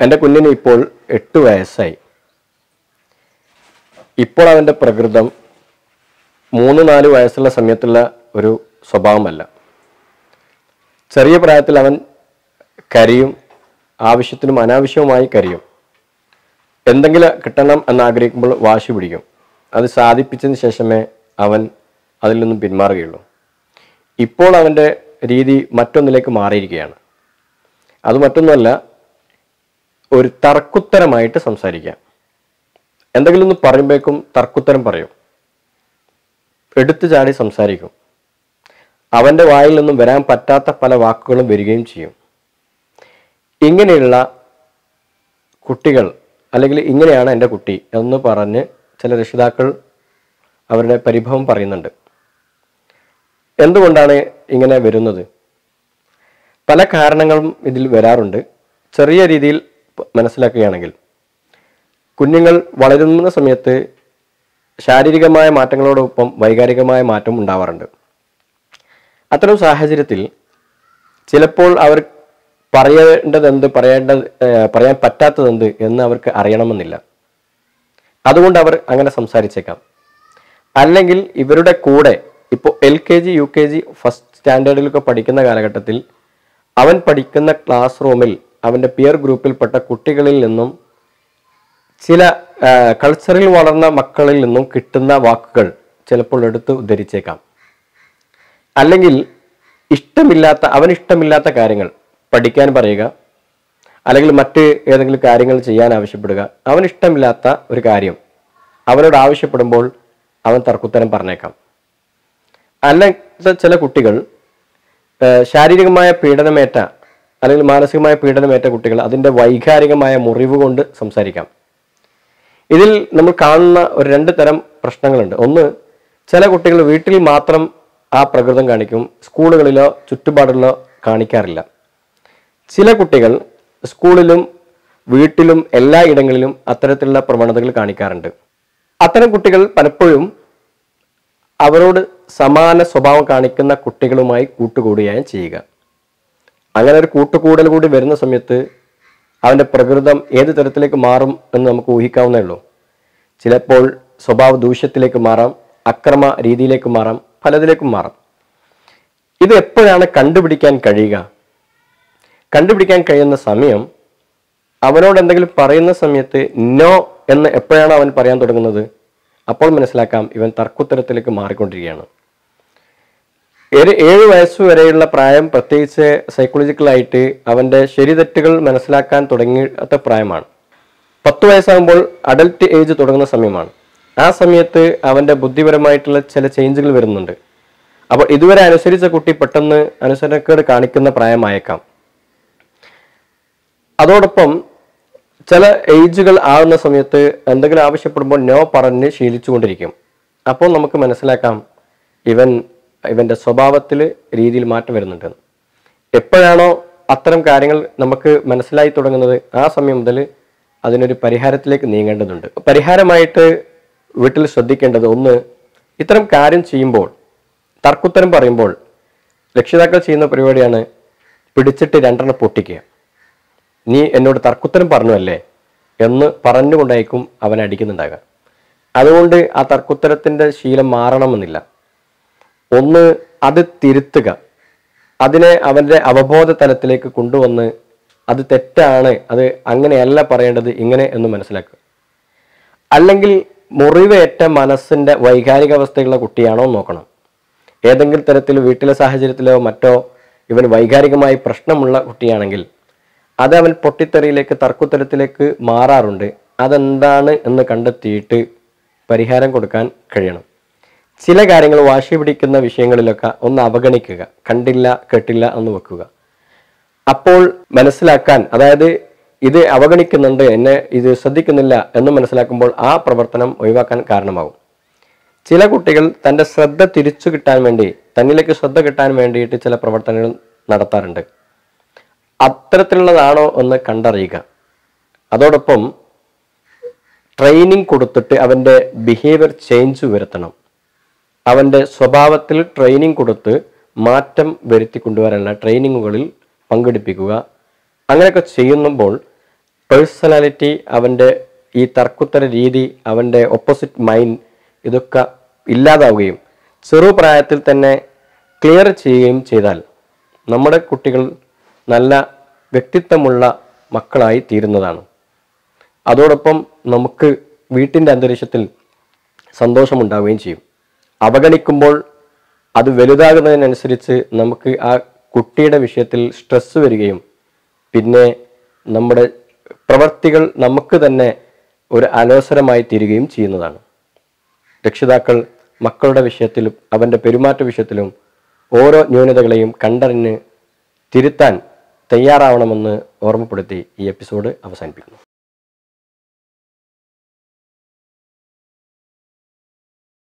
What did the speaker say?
എൻ്റെ കുഞ്ഞിന് ഇപ്പോൾ എട്ട് വയസ്സായി ഇപ്പോൾ അവൻ്റെ പ്രകൃതം മൂന്ന് നാല് വയസ്സുള്ള സമയത്തുള്ള ഒരു സ്വഭാവമല്ല ചെറിയ പ്രായത്തിൽ അവൻ കരയും ആവശ്യത്തിനും അനാവശ്യവുമായി കരയും എന്തെങ്കിലും കിട്ടണം എന്ന് ആഗ്രഹിക്കുമ്പോൾ വാശി പിടിക്കും അത് സാധിപ്പിച്ചതിന് ശേഷമേ അവൻ അതിൽ നിന്നും പിന്മാറുകയുള്ളൂ ഇപ്പോൾ അവൻ്റെ രീതി മറ്റൊന്നിലേക്ക് മാറിയിരിക്കുകയാണ് അത് മറ്റൊന്നുമല്ല ഒരു തർക്കുത്തരമായിട്ട് സംസാരിക്കാം എന്തെങ്കിലും ഒന്ന് പറയുമ്പോഴേക്കും തർക്കുത്തരം പറയും എടുത്തു ചാടി സംസാരിക്കും അവൻ്റെ വായിൽ നിന്നും വരാൻ പറ്റാത്ത പല വാക്കുകളും വരികയും ചെയ്യും ഇങ്ങനെയുള്ള കുട്ടികൾ അല്ലെങ്കിൽ ഇങ്ങനെയാണ് എൻ്റെ കുട്ടി എന്ന് പറഞ്ഞ് ചില രക്ഷിതാക്കൾ അവരുടെ പരിഭവം പറയുന്നുണ്ട് എന്തുകൊണ്ടാണ് ഇങ്ങനെ വരുന്നത് പല കാരണങ്ങളും ഇതിൽ വരാറുണ്ട് ചെറിയ രീതിയിൽ പ- മനസ്സിലാക്കുകയാണെങ്കിൽ കുഞ്ഞുങ്ങൾ വളരുന്ന സമയത്ത് ശാരീരികമായ മാറ്റങ്ങളോടൊപ്പം വൈകാരികമായ മാറ്റം ഉണ്ടാവാറുണ്ട് അത്തരം സാഹചര്യത്തിൽ ചിലപ്പോൾ അവർ പറയേണ്ടതെന്ത് പറയേണ്ടത് ഏഹ്, പറയാൻ പറ്റാത്തതെന്ത് എന്ന് അവർക്ക് അറിയണമെന്നില്ല അതുകൊണ്ട് അവർ അങ്ങനെ സംസാരിച്ചേക്കാം അല്ലെങ്കിൽ ഇവരുടെ കൂടെ ഇപ്പോൾ L K G U K G first സ്റ്റാൻഡേർഡിലൊക്കെ പഠിക്കുന്ന കാലഘട്ടത്തിൽ അവൻ പഠിക്കുന്ന ക്ലാസ് റൂമിൽ അവൻ്റെ പിയർ ഗ്രൂപ്പിൽപ്പെട്ട കുട്ടികളിൽ നിന്നും ചില ആ, കൾച്ചറിൽ വളർന്ന മക്കളിൽ നിന്നും കിട്ടുന്ന വാക്കുകൾ ചിലപ്പോൾ എടുത്ത് ഉദ്ധരിച്ചേക്കാം അല്ലെങ്കിൽ ഇഷ്ടമില്ലാത്ത അവന് ഇഷ്ടമില്ലാത്ത കാര്യങ്ങൾ പഠിക്കാൻ പറയുക അല്ലെങ്കിൽ മറ്റ് ഏതെങ്കിലും കാര്യങ്ങൾ ചെയ്യാൻ ആവശ്യപ്പെടുക അവന് ഇഷ്ടമില്ലാത്ത ഒരു കാര്യം അവനോട് ആവശ്യപ്പെടുമ്പോൾ അവൻ തർക്കുത്തരം പറഞ്ഞേക്കാം അല്ലെങ്കിൽ ചില കുട്ടികൾ ആ, ശാരീരികമായ പീഡനമേറ്റ അല്ലെങ്കിൽ മാനസികമായ പീഡനമേറ്റ കുട്ടികൾ അതിൻ്റെ വൈകാരികമായ മുറിവ് കൊണ്ട് സംസാരിക്കാം ഇതിൽ നമ്മൾ കാണുന്ന ഒരു രണ്ട് തരം പ്രശ്നങ്ങളുണ്ട് ഒന്ന് ചില കുട്ടികൾ വീട്ടിൽ മാത്രം ആ പ്രകൃതം കാണിക്കും സ്കൂളുകളിലോ ചുറ്റുപാടിലോ കാണിക്കാറില്ല ചില കുട്ടികൾ സ്കൂളിലും വീട്ടിലും എല്ലാ ഇടങ്ങളിലും അത്തരത്തിലുള്ള പ്രവണതകൾ കാണിക്കാറുണ്ട് അത്തരം കുട്ടികൾ പലപ്പോഴും അവരോട് സമാന സ്വഭാവം കാണിക്കുന്ന കുട്ടികളുമായി കൂട്ടുകൂടുകയാണ് ചെയ്യുക അങ്ങനെ ഒരു കൂട്ടുകൂടൽ കൂടി വരുന്ന സമയത്ത് അവൻ്റെ പ്രകൃതം ഏത് തരത്തിലേക്ക് മാറും എന്ന് നമുക്ക് ഊഹിക്കാവുന്നേ ഉള്ളൂ ചിലപ്പോൾ സ്വഭാവ ദൂഷ്യത്തിലേക്ക് മാറാം അക്രമ രീതിയിലേക്ക് മാറാം പലതിലേക്കും മാറാം ഇത് എപ്പോഴാണ് കണ്ടുപിടിക്കാൻ കഴിയുക കണ്ടുപിടിക്കാൻ കഴിയുന്ന സമയം അവനോട് എന്തെങ്കിലും പറയുന്ന സമയത്ത് നോ എന്ന് എപ്പോഴാണ് അവൻ പറയാൻ തുടങ്ങുന്നത് അപ്പോൾ മനസ്സിലാക്കാം ഇവൻ തർക്കുത്തരത്തിലേക്ക് മാറിക്കൊണ്ടിരിക്കുകയാണ് ഒരു ഏഴ് വയസ്സ് വരെയുള്ള പ്രായം പ്രത്യേകിച്ച് സൈക്കോളജിക്കലായിട്ട് അവൻ്റെ ശരിതെറ്റുകൾ മനസ്സിലാക്കാൻ തുടങ്ങിയ പ്രായമാണ് പത്ത് വയസ്സാകുമ്പോൾ അഡൽട്ട് ഏജ് തുടങ്ങുന്ന സമയമാണ് ആ സമയത്ത് അവൻ്റെ ബുദ്ധിപരമായിട്ടുള്ള ചില ചേഞ്ചുകൾ വരുന്നുണ്ട് അപ്പോൾ ഇതുവരെ അനുസരിച്ച കുട്ടി പെട്ടെന്ന് അനുസരണക്കേട് കാണിക്കുന്ന പ്രായമായേക്കാം അതോടൊപ്പം ചില ഏജുകൾ ആകുന്ന സമയത്ത് എന്തെങ്കിലും ആവശ്യപ്പെടുമ്പോൾ നോ പറഞ്ഞ് ശീലിച്ചുകൊണ്ടിരിക്കും അപ്പോൾ നമുക്ക് മനസ്സിലാക്കാം ഇവൻ ഇവൻ്റെ സ്വഭാവത്തിൽ രീതിയിൽ മാറ്റം വരുന്നുണ്ട് എപ്പോഴാണോ അത്തരം കാര്യങ്ങൾ നമുക്ക് മനസ്സിലായി തുടങ്ങുന്നത് ആ സമയം മുതൽ അതിനൊരു പരിഹാരത്തിലേക്ക് നീങ്ങേണ്ടതുണ്ട് പരിഹാരമായിട്ട് വീട്ടിൽ ശ്രദ്ധിക്കേണ്ടത് ഒന്ന് ഇത്തരം കാര്യം ചെയ്യുമ്പോൾ തർക്കുത്തരം പറയുമ്പോൾ രക്ഷിതാക്കൾ ചെയ്യുന്ന പരിപാടിയാണ് പിടിച്ചിട്ട് രണ്ടെണ്ണം പൊട്ടിക്കുക നീ എന്നോട് തർക്കുത്തരം പറഞ്ഞു അല്ലേ എന്ന് പറഞ്ഞുകൊണ്ടായിരിക്കും അവൻ അടിക്കുന്നുണ്ടാകുക അതുകൊണ്ട് ആ തർക്കുത്തരത്തിൻ്റെ ശീലം മാറണമെന്നില്ല ഒന്ന് അത് തിരുത്തുക അതിനെ അവൻ്റെ അവബോധ തലത്തിലേക്ക് കൊണ്ടുവന്ന് അത് തെറ്റാണ് അത് അങ്ങനെയല്ല പറയേണ്ടത് ഇങ്ങനെ എന്ന് മനസ്സിലാക്കുക അല്ലെങ്കിൽ മുറിവേറ്റ മനസ്സിൻ്റെ വൈകാരികാവസ്ഥയുള്ള കുട്ടിയാണോ എന്ന് നോക്കണം ഏതെങ്കിലും തരത്തിൽ വീട്ടിലെ സാഹചര്യത്തിലോ മറ്റോ ഇവൻ വൈകാരികമായി പ്രശ്നമുള്ള കുട്ടിയാണെങ്കിൽ അത് അവൻ പൊട്ടിത്തെറിയിലേക്ക് തർക്കുത്തരത്തിലേക്ക് മാറാറുണ്ട് അതെന്താണ് എന്ന് കണ്ടെത്തിയിട്ട് പരിഹാരം കൊടുക്കാൻ കഴിയണം ചില കാര്യങ്ങൾ വാശി പിടിക്കുന്ന വിഷയങ്ങളിലൊക്കെ ഒന്ന് അവഗണിക്കുക കണ്ടില്ല കേട്ടില്ല എന്ന് വെക്കുക അപ്പോൾ മനസ്സിലാക്കാൻ അതായത് ഇത് അവഗണിക്കുന്നുണ്ട് എന്നെ ഇത് ശ്രദ്ധിക്കുന്നില്ല എന്ന് മനസ്സിലാക്കുമ്പോൾ ആ പ്രവർത്തനം ഒഴിവാക്കാൻ കാരണമാകും ചില കുട്ടികൾ തൻ്റെ ശ്രദ്ധ തിരിച്ചു കിട്ടാൻ വേണ്ടി തന്നിലേക്ക് ശ്രദ്ധ കിട്ടാൻ വേണ്ടിയിട്ട് ചില പ്രവർത്തനങ്ങൾ നടത്താറുണ്ട് അത്തരത്തിലുള്ളതാണോ എന്ന് കണ്ടറിയുക അതോടൊപ്പം ട്രെയിനിങ് കൊടുത്തിട്ട് അവൻ്റെ ബിഹേവിയർ ചേഞ്ച് വരുത്തണം അവൻ്റെ സ്വഭാവത്തിൽ ട്രെയിനിങ് കൊടുത്ത് മാറ്റം വരുത്തി കൊണ്ടുവരാനുള്ള ട്രെയിനിങ്ങുകളിൽ പങ്കെടുപ്പിക്കുക അങ്ങനെയൊക്കെ ചെയ്യുമ്പോൾ പേഴ്സണാലിറ്റി അവൻ്റെ ഈ തർക്കുത്തര രീതി അവൻ്റെ ഓപ്പോസിറ്റ് മൈൻഡ് ഇതൊക്കെ ഇല്ലാതാവുകയും ചെറുപ്രായത്തിൽ തന്നെ ക്ലിയർ ചെയ്യുകയും ചെയ്താൽ നമ്മുടെ കുട്ടികൾ നല്ല വ്യക്തിത്വമുള്ള മക്കളായി തീരുന്നതാണ് അതോടൊപ്പം നമുക്ക് വീട്ടിൻ്റെ അന്തരീക്ഷത്തിൽ സന്തോഷമുണ്ടാവുകയും ചെയ്യും അവഗണിക്കുമ്പോൾ അത് വലുതാകുന്നതിനനുസരിച്ച് നമുക്ക് ആ കുട്ടിയുടെ വിഷയത്തിൽ സ്ട്രെസ് വരികയും പിന്നെ നമ്മുടെ പ്രവർത്തികൾ നമുക്ക് തന്നെ ഒരു അലോസരമായി തീരുകയും ചെയ്യുന്നതാണ് രക്ഷിതാക്കൾ മക്കളുടെ വിഷയത്തിലും അവൻ്റെ പെരുമാറ്റ വിഷയത്തിലും ഓരോ ന്യൂനതകളെയും കണ്ടറിഞ്ഞ് തിരുത്താൻ തയ്യാറാവണമെന്ന് ഓർമ്മപ്പെടുത്തി ഈ എപ്പിസോഡ് അവസാനിപ്പിക്കുന്നു